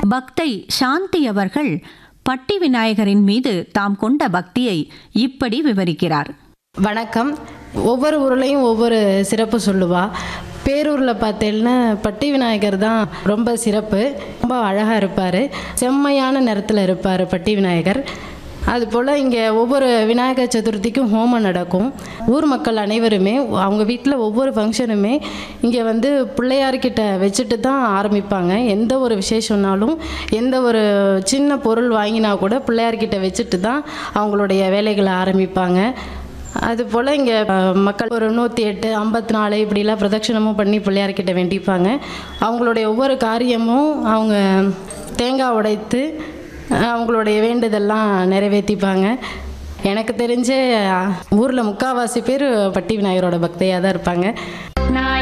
பக்தை சாந்தி அவர்கள் பட்டி விநாயகரின் மீது தாம் கொண்ட பக்தியை இப்படி விவரிக்கிறார் வணக்கம் ஒவ்வொரு ஊர்லேயும் ஒவ்வொரு சிறப்பு சொல்லுவா பேரூரில் பார்த்தேன்னா பட்டி விநாயகர் தான் ரொம்ப சிறப்பு ரொம்ப அழகாக இருப்பார் செம்மையான நிறத்தில் இருப்பார் பட்டி விநாயகர் அதுபோல் இங்கே ஒவ்வொரு விநாயகர் சதுர்த்திக்கும் ஹோமம் நடக்கும் ஊர் மக்கள் அனைவருமே அவங்க வீட்டில் ஒவ்வொரு ஃபங்க்ஷனுமே இங்கே வந்து பிள்ளையார்கிட்ட வச்சுட்டு தான் ஆரம்பிப்பாங்க எந்த ஒரு விசேஷம்னாலும் எந்த ஒரு சின்ன பொருள் வாங்கினா கூட பிள்ளையார்கிட்ட வச்சுட்டு தான் அவங்களுடைய வேலைகளை ஆரம்பிப்பாங்க அதுபோல் இங்கே மக்கள் ஒரு நூற்றி எட்டு ஐம்பத்தி நாலு இப்படிலாம் பிரதட்சணமும் பண்ணி பிள்ளையார்கிட்ட வேண்டிப்பாங்க அவங்களுடைய ஒவ்வொரு காரியமும் அவங்க தேங்காய் உடைத்து அவங்களுடைய வேண்டுதெல்லாம் நிறைவேற்றிப்பாங்க எனக்கு தெரிஞ்ச ஊரில் முக்கால்வாசி பேர் பட்டி விநாயகரோட பக்தையாக தான் இருப்பாங்க